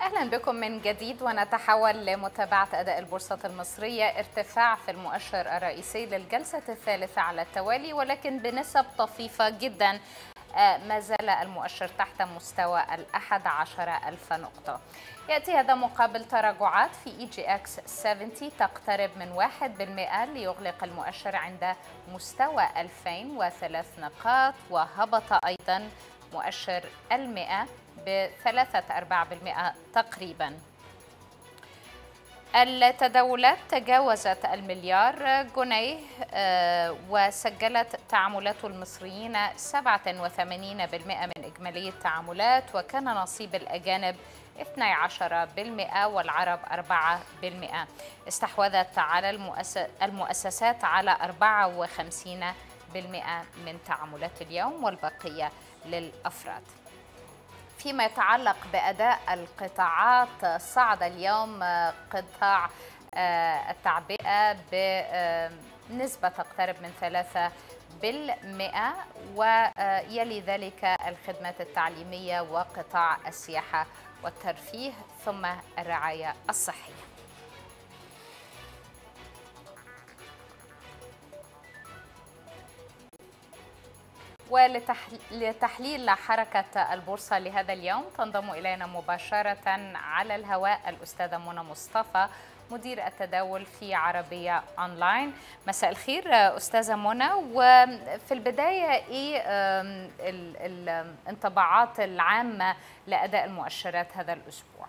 اهلا بكم من جديد ونتحول لمتابعه اداء البورصه المصريه ارتفاع في المؤشر الرئيسي للجلسه الثالثه على التوالي ولكن بنسب طفيفه جدا ما زال المؤشر تحت مستوى الأحد عشر ألف نقطة يأتي هذا مقابل تراجعات في إي جي إكس 70 تقترب من واحد بالمئة ليغلق المؤشر عند مستوى 2003 نقاط وهبط أيضا مؤشر المئة بثلاثة أرباع بالمئة تقريباً التداولات تجاوزت المليار جنيه وسجلت تعاملات المصريين 87% من إجمالي التعاملات وكان نصيب الأجانب 12% والعرب 4% استحوذت على المؤسسات على 54% من تعاملات اليوم والبقية للأفراد فيما يتعلق بأداء القطاعات صعد اليوم قطاع التعبئة بنسبة تقترب من ثلاثة بالمئة ويلي ذلك الخدمات التعليمية وقطاع السياحة والترفيه ثم الرعاية الصحية ولتحليل حركة البورصة لهذا اليوم تنضم إلينا مباشرة على الهواء الأستاذة منى مصطفى مدير التداول في عربية أونلاين مساء الخير أستاذة منى وفي البداية إيه الانطباعات العامة لأداء المؤشرات هذا الأسبوع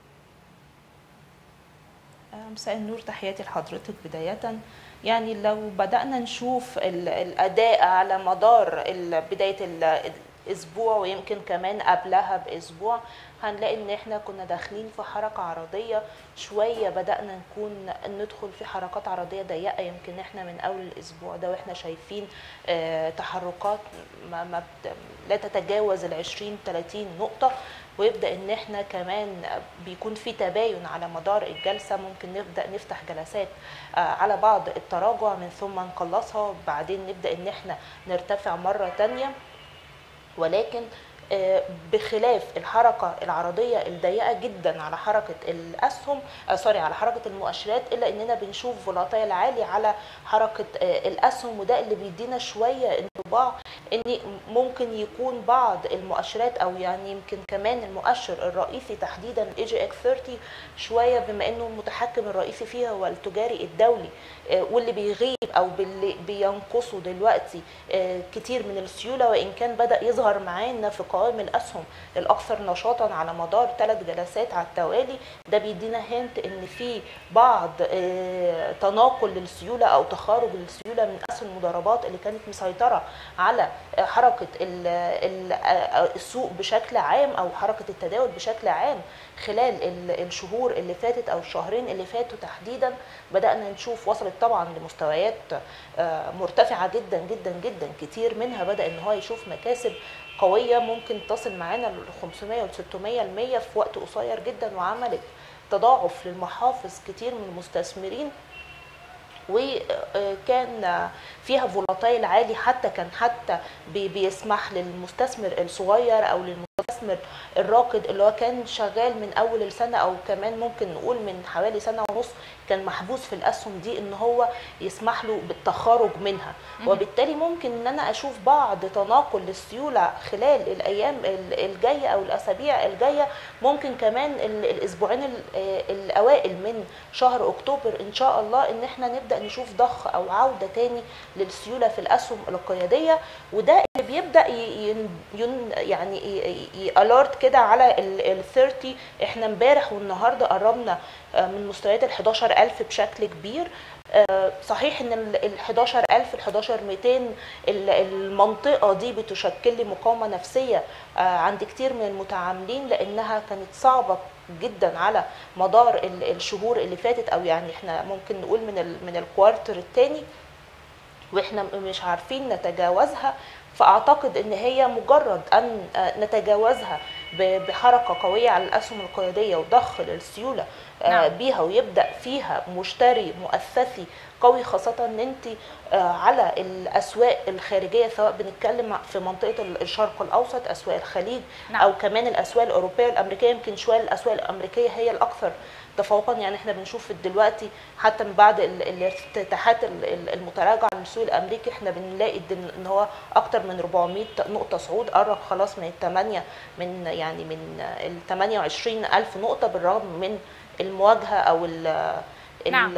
مساء النور تحياتي لحضرتك بداية يعني لو بدأنا نشوف الأداء على مدار بداية الأسبوع ويمكن كمان قبلها بأسبوع هنلاقي ان احنا كنا داخلين في حركة عرضية شوية بدأنا نكون ندخل في حركات عرضية ضيقة يمكن احنا من اول الاسبوع ده واحنا شايفين اه تحركات ما, ما لا تتجاوز ال 20 30 نقطة ويبدا ان احنا كمان بيكون في تباين على مدار الجلسه ممكن نبدا نفتح جلسات على بعض التراجع من ثم نخلصها وبعدين نبدا ان احنا نرتفع مره تانية ولكن بخلاف الحركه العرضيه الضيقه جدا على حركه الاسهم سوري على حركه المؤشرات الا اننا بنشوف فولاتيل عالي على حركه الاسهم وده اللي بيدينا شويه انطباع ان ممكن يكون بعض المؤشرات او يعني يمكن كمان المؤشر الرئيسي تحديدا الاي جي اكس 30 شويه بما انه المتحكم الرئيسي فيها هو التجاري الدولي واللي بيغيب او باللي بينقصه دلوقتي كتير من السيوله وان كان بدا يظهر معانا في قوائم الاسهم الاكثر نشاطا على مدار ثلاث جلسات على التوالي ده بيدينا هنت ان في بعض تناقل للسيوله او تخارج للسيوله من اسهم المضاربات اللي كانت مسيطره على حركه السوق بشكل عام او حركه التداول بشكل عام خلال الشهور اللي فاتت او الشهرين اللي فاتوا تحديدا بدانا نشوف وصلت طبعا لمستويات مرتفعه جدا جدا جدا كتير منها بدا ان هو يشوف مكاسب قويه ممكن تصل معانا ل 500 و 600 المية في وقت قصير جدا وعملت تضاعف للمحافظ كتير من المستثمرين وكان فيها فولاتايل عالي حتى كان حتى بيسمح للمستثمر الصغير او للمستثمر الراكد اللي هو كان شغال من اول السنه او كمان ممكن نقول من حوالي سنه ونص كان محبوس في الاسهم دي ان هو يسمح له بالتخارج منها وبالتالي ممكن ان انا اشوف بعض تناقل للسيوله خلال الايام الجايه او الاسابيع الجايه ممكن كمان الاسبوعين الاوائل من شهر اكتوبر ان شاء الله ان احنا نبدا نشوف ضخ او عوده تاني للسيوله في الاسهم القياديه وده اللي بيبدا ين يعني الارت كده على ال 30 احنا امبارح والنهارده قربنا من مستويات ال 11000 بشكل كبير صحيح ان ال 11000 ال 11200 المنطقه دي بتشكل لي مقاومه نفسيه عند كتير من المتعاملين لانها كانت صعبه جدا على مدار الشهور اللي فاتت او يعني احنا ممكن نقول من ال من الكوارتر الثاني واحنا مش عارفين نتجاوزها فاعتقد ان هي مجرد ان نتجاوزها بحركه قويه على الاسهم القياديه وضخ للسيوله نعم. بيها ويبدا فيها مشتري مؤسسي قوي خاصه ان انت على الاسواق الخارجيه سواء بنتكلم في منطقه الشرق الاوسط اسواق الخليج نعم. او كمان الاسواق الاوروبيه والامريكيه يمكن شويه الاسواق الامريكيه هي الاكثر تفوقا يعني احنا بنشوف دلوقتي حتى من بعد الافتتاحات المتراجعه للسوق الامريكي احنا بنلاقي ان هو اكتر من 400 نقطه صعود قرب خلاص من الثمانيه من يعني من ال 28 الف نقطه بالرغم من المواجهه او ال نعم. ال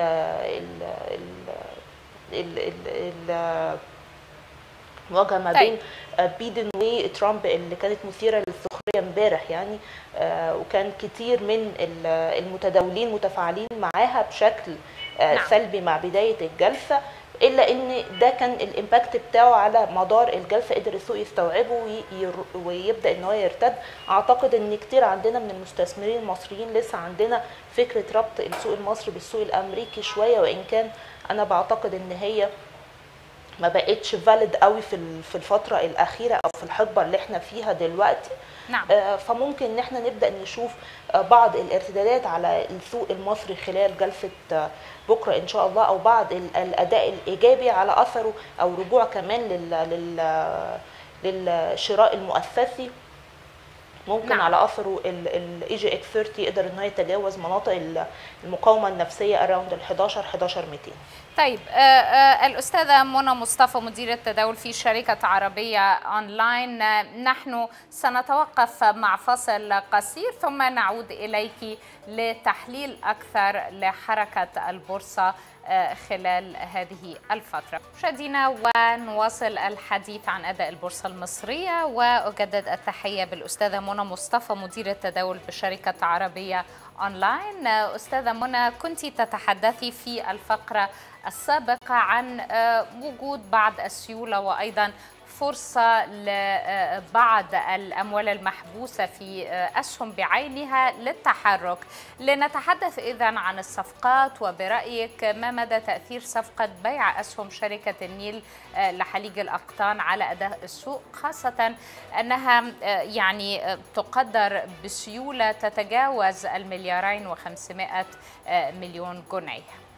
ال ال ال المواجهه ما بين بيدن وترامب اللي كانت مثيره للسخريه امبارح يعني وكان كتير من المتداولين متفاعلين معاها بشكل نعم. سلبي مع بدايه الجلسه الا ان ده كان الامباكت بتاعه على مدار الجلسه قدر السوق يستوعبه ويبدا ان هو يرتد اعتقد ان كتير عندنا من المستثمرين المصريين لسه عندنا فكره ربط السوق المصري بالسوق الامريكي شويه وان كان انا بعتقد ان هي ما بقتش فاليد قوي في في الفتره الاخيره او في الحقبه اللي احنا فيها دلوقتي نعم. آه فممكن ان احنا نبدا نشوف آه بعض الارتدادات على السوق المصري خلال جلسه آه بكره ان شاء الله او بعض الاداء الايجابي على اثره او رجوع كمان لل لل للشراء المؤسسي ممكن نعم. على اثره الاي جي اكس 30 يقدر ان هو يتجاوز مناطق المقاومه النفسيه اراوند ال 11 11 200 طيب آه آه الاستاذه منى مصطفى مديره التداول في شركه عربيه اونلاين آه نحن سنتوقف مع فصل قصير ثم نعود اليك لتحليل اكثر لحركه البورصه خلال هذه الفترة مشاهدينا ونواصل الحديث عن أداء البورصة المصرية وأجدد التحية بالأستاذة منى مصطفى مدير التداول بشركة عربية أونلاين أستاذة منى كنت تتحدثي في الفقرة السابقة عن وجود بعض السيولة وأيضا فرصة لبعض الأموال المحبوسة في أسهم بعينها للتحرك لنتحدث إذا عن الصفقات وبرأيك ما مدى تأثير صفقة بيع أسهم شركة النيل لحليج الأقطان على أداء السوق خاصة أنها يعني تقدر بسيولة تتجاوز المليارين وخمسمائة مليون جنيه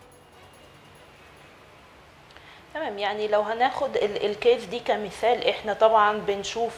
تمام يعني لو هناخد الكيس دي كمثال احنا طبعا بنشوف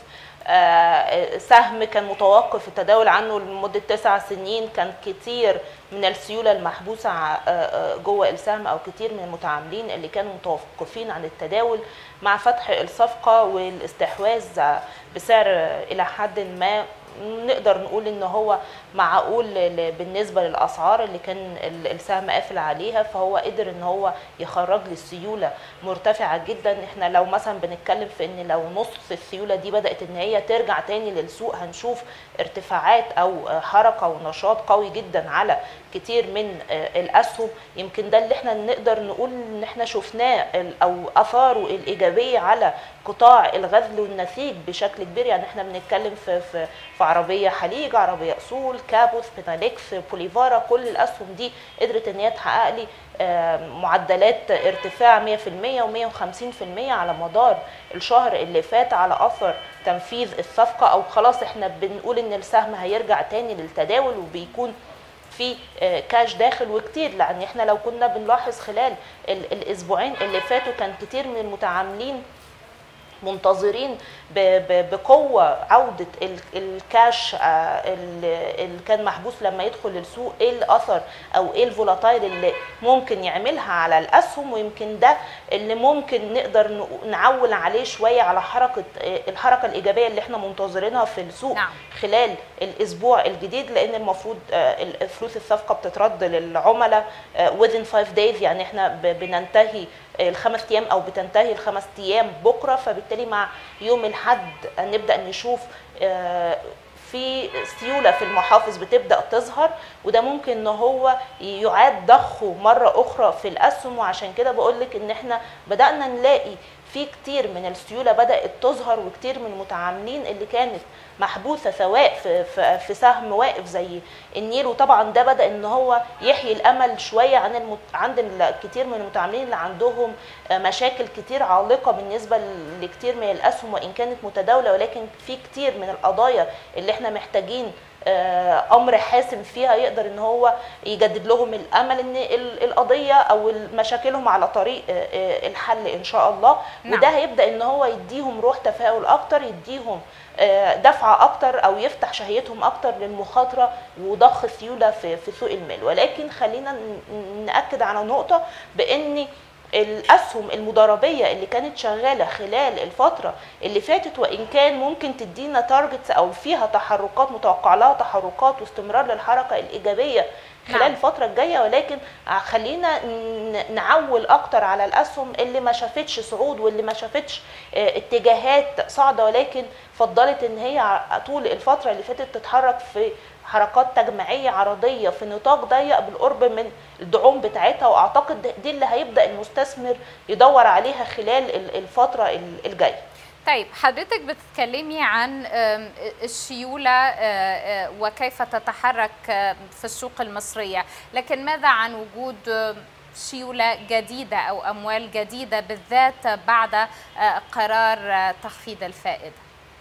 سهم كان متوقف التداول عنه لمدة تسع سنين كان كتير من السيولة المحبوسة جوه السهم أو كتير من المتعاملين اللي كانوا متوقفين عن التداول مع فتح الصفقة والاستحواذ بسعر إلى حد ما نقدر نقول ان هو معقول بالنسبه للاسعار اللي كان السهم قافل عليها فهو قدر ان هو يخرج لي السيوله مرتفعه جدا احنا لو مثلا بنتكلم في ان لو نص السيوله دي بدات ان هي ترجع تاني للسوق هنشوف ارتفاعات او حركه ونشاط قوي جدا على كتير من الاسهم يمكن ده اللي احنا نقدر نقول ان احنا شفناه او اثاره الايجابيه على قطاع الغزل والنسيج بشكل كبير يعني احنا بنتكلم في في, في عربيه حليج عربيه اصول كابوس بيناليكس بوليفارا كل الاسهم دي قدرت ان هي تحقق لي معدلات ارتفاع 100% و150% على مدار الشهر اللي فات على اثر تنفيذ الصفقه او خلاص احنا بنقول ان السهم هيرجع تاني للتداول وبيكون في كاش داخل وكتير لان احنا لو كنا بنلاحظ خلال الاسبوعين اللي فاتوا كان كتير من المتعاملين منتظرين بقوه عوده الكاش اللي كان محبوس لما يدخل السوق ايه الاثر او ايه الفولاتايل اللي ممكن يعملها على الاسهم ويمكن ده اللي ممكن نقدر نعول عليه شويه على حركه الحركه الايجابيه اللي احنا منتظرينها في السوق نعم. خلال الاسبوع الجديد لان المفروض فلوس الصفقه بتترد للعملاء within 5 days يعني احنا بننتهي الخمس ايام او بتنتهي الخمس ايام بكره فبالتالي مع يوم الاحد نبدا نشوف في سيوله في المحافظ بتبدا تظهر وده ممكن ان هو يعاد ضخه مره اخرى في الاسهم وعشان كده بقول لك ان احنا بدانا نلاقي في كتير من السيوله بدات تظهر وكتير من المتعاملين اللي كانت محبوسه سواء في في, في سهم واقف زي النيل وطبعا ده بدا ان هو يحيي الامل شويه عن المت... عند الكثير من المتعاملين اللي عندهم مشاكل كتير عالقه بالنسبه لكتير من الاسهم وان كانت متداوله ولكن في كتير من القضايا اللي احنا محتاجين امر حاسم فيها يقدر ان هو يجدد لهم الامل ان القضيه او مشاكلهم على طريق الحل ان شاء الله نعم. وده هيبدا ان هو يديهم روح تفاؤل اكتر يديهم دفعه اكتر او يفتح شهيتهم اكتر للمخاطره وضخ سيوله في في سوق المال ولكن خلينا ناكد على نقطه بان الاسهم المضاربيه اللي كانت شغاله خلال الفتره اللي فاتت وان كان ممكن تدينا تارجتس او فيها تحركات متوقع لها تحركات واستمرار للحركه الايجابيه خلال نعم. الفتره الجايه ولكن خلينا نعول اكتر على الاسهم اللي ما شافتش صعود واللي ما شافتش اتجاهات صاعده ولكن فضلت ان هي طول الفتره اللي فاتت تتحرك في حركات تجميعيه عرضيه في نطاق ضيق بالقرب من الدعوم بتاعتها واعتقد دي اللي هيبدا المستثمر يدور عليها خلال الفتره الجايه طيب حضرتك بتتكلمي عن السيولة وكيف تتحرك في السوق المصرية لكن ماذا عن وجود سيولة جديدة أو أموال جديدة بالذات بعد قرار تخفيض الفائدة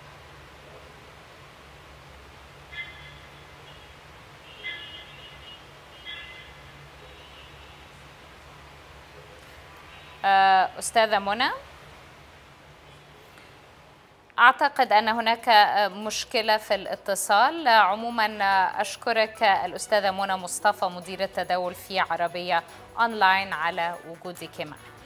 أستاذة منى أعتقد أن هناك مشكلة في الاتصال عموما أشكرك الأستاذة منى مصطفى مدير التداول في عربية أونلاين على وجودك معنا